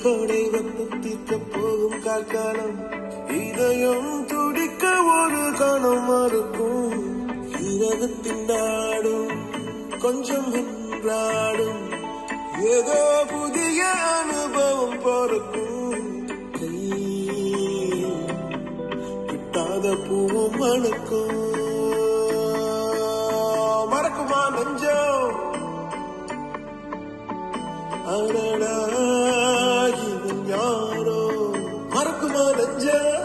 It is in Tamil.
கோடை வெப்பம் தீர்க்க போகும் கால்காலம் இதயம் துடிக்க ஒரு கணம் மறுக்கும் இரவு திண்டாடும் கொஞ்சம் நின்றாடும் ஏதோ புதிய அனுபவம் பிறக்கும் கையில் கிட்டாத பூவும் மணக்கும் மறக்குமா நெஞ்சம் அடடா இவன் யாரோ மறக்குமா நெஞ்சம்